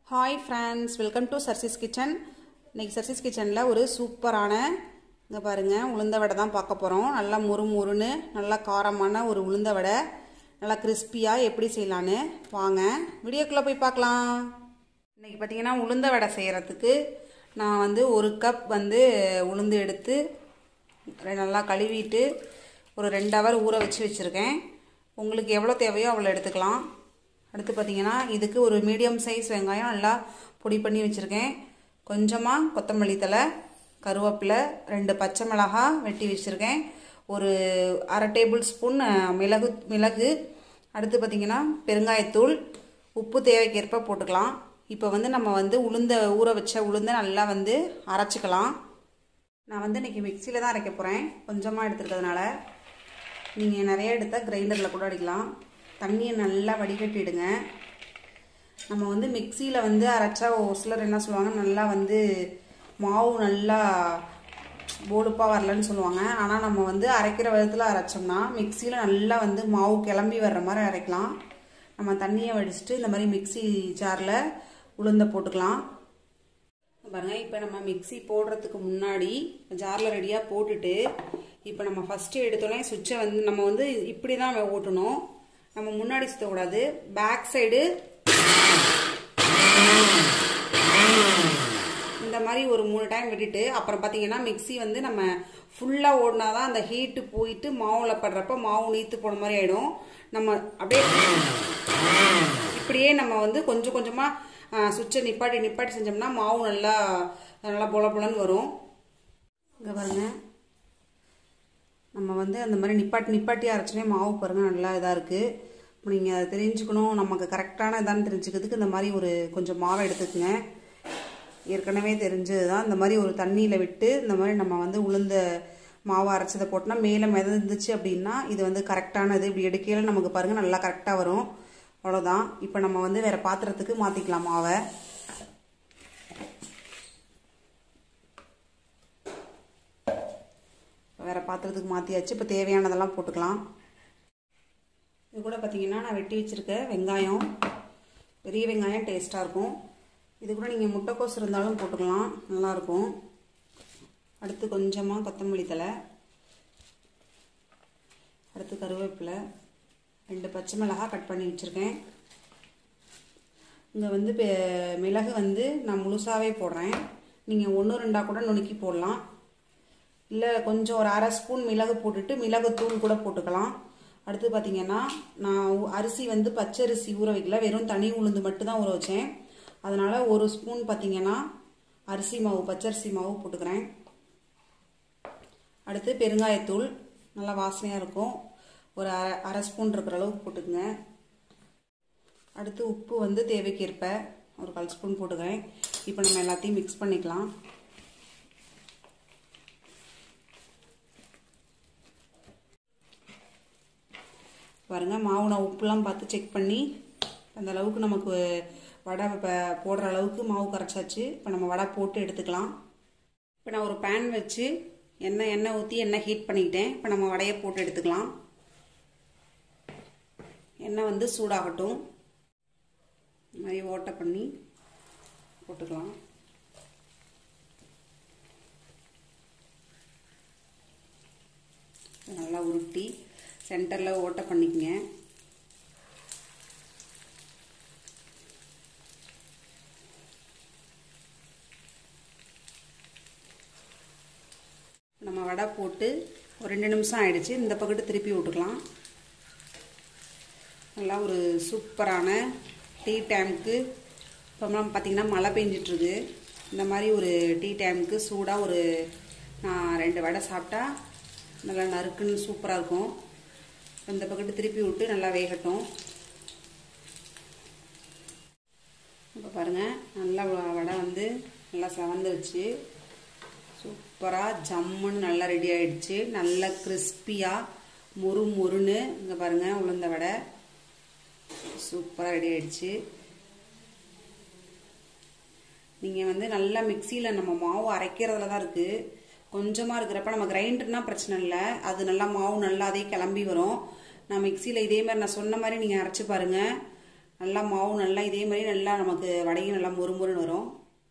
hi friends welcome to சர்சிஸ் kitchen இன்னைக்கு சர்சிஸ் கிச்சனில் ஒரு சூப்பரான இங்கே பாருங்கள் உளுந்த வடை தான் பார்க்க போகிறோம் நல்லா முறு முறுன்னு நல்லா காரமான ஒரு உளுந்த வடை நல்லா கிறிஸ்பியாக எப்படி செய்யலான்னு வாங்க வீடியோக்குள்ளே போய் பார்க்கலாம் இன்றைக்கி பார்த்தீங்கன்னா உளுந்த வடை செய்கிறதுக்கு நான் வந்து ஒரு கப் வந்து உளுந்து எடுத்து நல்லா கழுவிட்டு ஒரு ரெண்டு ஹவர் ஊற வச்சு வச்சுருக்கேன் உங்களுக்கு எவ்வளோ தேவையோ அவ்வளோ எடுத்துக்கலாம் அடுத்து பார்த்தீங்கன்னா இதுக்கு ஒரு மீடியம் சைஸ் வெங்காயம் நல்லா பொடி பண்ணி வச்சுருக்கேன் கொஞ்சமாக கொத்தமல்லி தலை கருவேப்பிலை ரெண்டு பச்சை மிளகா வெட்டி வச்சுருக்கேன் ஒரு அரை டேபிள் ஸ்பூன் மிளகு மிளகு அடுத்து பார்த்திங்கன்னா பெருங்காயத்தூள் உப்பு தேவைக்கேற்ப போட்டுக்கலாம் இப்போ வந்து நம்ம வந்து உளுந்த ஊற வச்ச உளுந்த நல்லா வந்து அரைச்சிக்கலாம் நான் வந்து இன்றைக்கி மிக்சியில் தான் அரைக்க போகிறேன் கொஞ்சமாக எடுத்துருக்கிறதுனால நீங்கள் நிறைய எடுத்தால் கிரைண்டரில் கூட அடிக்கலாம் தண்ணியை நல்லா வடிகட்டிடுங்க நம்ம வந்து மிக்சியில் வந்து அரைச்சா ஒரு சிலர் என்ன சொல்லுவாங்க நல்லா வந்து மாவு நல்லா போடுப்பாக வரலன்னு சொல்லுவாங்க ஆனால் நம்ம வந்து அரைக்கிற விதத்தில் அரைச்சோம்னா மிக்சியில் நல்லா வந்து மாவு கிளம்பி வர்ற மாதிரி அரைக்கலாம் நம்ம தண்ணியை வடிச்சிட்டு இந்த மாதிரி மிக்சி ஜாரில் உளுந்த போட்டுக்கலாம் பாருங்க இப்போ நம்ம மிக்சி போடுறதுக்கு முன்னாடி ஜாரில் ரெடியாக போட்டுட்டு இப்போ நம்ம ஃபஸ்ட்டு எடுத்தோடனே சுவிட்சை வந்து நம்ம வந்து இப்படி தான் ஓட்டணும் நம்ம முன்னாடி சுற்றக்கூடாது பேக் சைடு இந்த மாதிரி ஒரு மூணு டைம் விட்டுட்டு அப்புறம் பார்த்தீங்கன்னா மிக்சி வந்து நம்ம ஃபுல்லாக ஓடினா தான் அந்த ஹீட்டு போயிட்டு மாவில் படுறப்ப மாவு நீத்து போன மாதிரி ஆகிடும் நம்ம அப்படியே இப்படியே நம்ம வந்து கொஞ்சம் கொஞ்சமாக சுவிட்சை நிப்பாட்டி நிப்பாட்டி செஞ்சோம்னா மாவு நல்லா நல்லா பொல பொலன்னு வரும் இங்கே பாருங்க நம்ம வந்து அந்த மாதிரி நிப்பாட்டி நிப்பாட்டி அரைச்சோன்னே மாவு பாருங்கள் நல்லா இதாக இருக்குது இப்போ நீங்கள் அதை தெரிஞ்சுக்கணும் நமக்கு கரெக்டான இதான்னு தெரிஞ்சுக்கிறதுக்கு இந்த மாதிரி ஒரு கொஞ்சம் மாவை எடுத்துக்கோங்க ஏற்கனவே தெரிஞ்சது தான் இந்த மாதிரி ஒரு தண்ணியில் விட்டு இந்த மாதிரி நம்ம வந்து உளுந்த மாவு அரைச்சதை போட்டோம்னா மேலே மிதந்துச்சு அப்படின்னா இது வந்து கரெக்டானது இப்படி எடுக்கையில் நமக்கு பாருங்கள் நல்லா கரெக்டாக வரும் அவ்வளோதான் இப்போ நம்ம வந்து வேறு பாத்திரத்துக்கு மாற்றிக்கலாம் மாவை வேறு பாத்திரத்துக்கு மாற்றியாச்சு இப்போ தேவையானதெல்லாம் போட்டுக்கலாம் இது கூட பார்த்தீங்கன்னா நான் வெட்டி வச்சுருக்க வெங்காயம் பெரிய வெங்காயம் டேஸ்ட்டாக இருக்கும் இது கூட நீங்கள் முட்டைக்கோஸ் இருந்தாலும் போட்டுக்கலாம் நல்லாயிருக்கும் அடுத்து கொஞ்சமாக கொத்தமல்லி தலை அடுத்து கருவேப்பிலை ரெண்டு பச்சை மிளகாய் கட் பண்ணி வச்சுருக்கேன் இங்கே வந்து மிளகு வந்து நான் முழுசாகவே போடுறேன் நீங்கள் ஒன்று ரெண்டாக கூட நுணுக்கி போடலாம் இல்லை கொஞ்சம் ஒரு அரை ஸ்பூன் மிளகு போட்டுட்டு மிளகு தூள் கூட போட்டுக்கலாம் அடுத்து பார்த்தீங்கன்னா நான் அரிசி வந்து பச்சரிசி ஊற வைக்கல வெறும் தனி உளுந்து மட்டும்தான் ஊற வச்சேன் அதனால் ஒரு ஸ்பூன் பார்த்தீங்கன்னா அரிசி மாவு பச்சரிசி மாவு போட்டுக்கிறேன் அடுத்து பெருங்காயத்தூள் நல்லா வாசனையாக இருக்கும் ஒரு அரை அரை ஸ்பூன் இருக்கிற அளவுக்கு போட்டுக்குங்க அடுத்து உப்பு வந்து தேவைக்கேற்ப ஒரு கால் ஸ்பூன் போட்டுக்கிறேன் இப்போ நம்ம எல்லாத்தையும் மிக்ஸ் பண்ணிக்கலாம் பாருங்கள் மாவு நான் உப்புலாம் பார்த்து செக் பண்ணி அந்த அளவுக்கு நமக்கு வடை இப்போ போடுற அளவுக்கு மாவு கரைச்சாச்சு இப்போ நம்ம வடை போட்டு எடுத்துக்கலாம் இப்போ நான் ஒரு பேன் வச்சு எண்ணெய் எண்ணெய் ஊற்றி எண்ணெய் ஹீட் பண்ணிக்கிட்டேன் இப்போ நம்ம வடையை போட்டு எடுத்துக்கலாம் எண்ணெய் வந்து சூடாகட்டும் இந்த மாதிரி ஓட்டை பண்ணி போட்டுக்கலாம் நல்லா உருட்டி சென்டரில் ஓட்டை பண்ணிக்கங்க நம்ம வடை போட்டு ஒரு ரெண்டு நிமிஷம் ஆயிடுச்சு இந்த பக்கத்து திருப்பி விட்டுக்கலாம் நல்லா ஒரு சூப்பரான டீ டைமுக்கு இப்போலாம் பார்த்திங்கன்னா மழை பெஞ்சிட்ருக்கு இந்த மாதிரி ஒரு டீ டைமுக்கு சூடாக ஒரு நான் ரெண்டு வடை சாப்பிட்டா நல்லா நறுக்குன்னு சூப்பராக இருக்கும் இந்த பக்கத்து திருப்பி விட்டு நல்லா வேகட்டும் இப்போ பாருங்கள் நல்லா வடை வந்து நல்லா செவந்துருச்சு சூப்பராக ஜம்முன்னு நல்லா ரெடி ஆகிடுச்சு நல்லா கிறிஸ்பியாக முறு முறுன்னு இங்கே பாருங்கள் உளுந்த வடை சூப்பராக ரெடி ஆகிடுச்சு நீங்கள் வந்து நல்லா மிக்சியில் நம்ம மாவு அரைக்கிறதுல தான் இருக்குது கொஞ்சமாக இருக்கிறப்ப நம்ம கிரைண்டர்னால் பிரச்சனை இல்லை அது நல்லா மாவு நல்லா அதே கிளம்பி வரும் நான் மிக்சியில் இதே மாதிரி நான் சொன்ன மாதிரி நீங்கள் அரைச்சி பாருங்கள் நல்லா மாவு நல்லா இதே மாதிரி நல்லா நமக்கு வடையும் நல்லா மொறுமொறுன்னு வரும்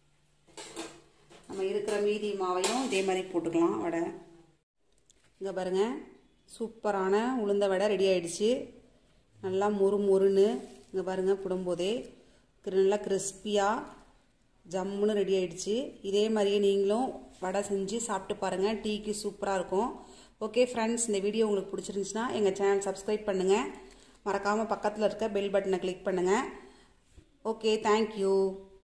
நம்ம இருக்கிற மீதி மாவையும் இதே மாதிரி போட்டுக்கலாம் வடை இங்கே பாருங்கள் சூப்பரான உளுந்த வடை ரெடி ஆயிடுச்சு நல்லா மொறு மொறுன்னு இங்கே பாருங்கள் புடும்போதே நல்லா கிறிஸ்பியாக ஜம்முன்னு ரெடி ஆயிடுச்சு இதே மாதிரியே நீங்களும் வடை செஞ்சு சாப்பிட்டு பாருங்கள் டீக்கு சூப்பராக இருக்கும் ஓகே ஃப்ரெண்ட்ஸ் இந்த வீடியோ உங்களுக்கு பிடிச்சிருந்துச்சுன்னா எங்கள் சேனல் சப்ஸ்கிரைப் பண்ணுங்கள் மறக்காமல் பக்கத்தில் இருக்க பெல் பட்டனை கிளிக் பண்ணுங்கள் ஓகே தேங்க்யூ